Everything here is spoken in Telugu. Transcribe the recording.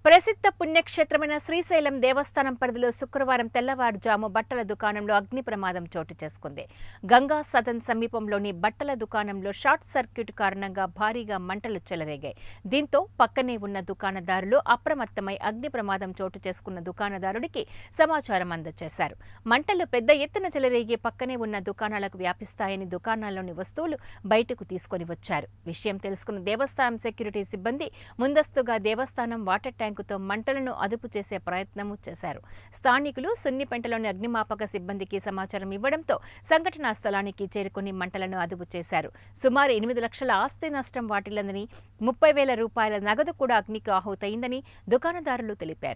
ప్రసిద్ధ పుణ్యక్షేత్రమైన శ్రీశైలం దేవస్థానం పరిధిలో శుక్రవారం తెల్లవారుజాము బట్టల దుకాణంలో అగ్ని ప్రమాదం చోటు చేసుకుంది గంగా సదన్ సమీపంలోని బట్టల దుకాణంలో షార్ట్ సర్క్యూట్ కారణంగా భారీగా మంటలు చెలరేగాయి దీంతో పక్కనే ఉన్న దుకాణదారులు అప్రమత్తమై అగ్ని ప్రమాదం చోటు చేసుకున్న దుకాణదారుడికి సమాచారం అందజేశారు మంటలు పెద్ద ఎత్తున చెలరేగి పక్కనే ఉన్న దుకాణాలకు వ్యాపిస్తాయని దుకాణాల్లోని వస్తువులు బయటకు తీసుకొని వచ్చారు విషయం తెలుసుకున్న దేవస్థానం సెక్యూరిటీ సిబ్బంది ముందస్తుగా దేవస్థానం వాటర్ ట్యాంకుతో మంటలను అదుపు చేసే ప్రయత్నము చేశారు స్థానికులు సున్నిపెంటలోని అగ్నిమాపక సిబ్బందికి సమాచారం ఇవ్వడంతో సంఘటనా స్థలానికి చేరుకుని మంటలను అదుపు చేశారు సుమారు ఎనిమిది లక్షల ఆస్తి నష్టం వాటిల్లందని ముప్పై వేల రూపాయల నగదు కూడా అగ్నికి ఆహుతయిందని దుకాణదారులు తెలిపారు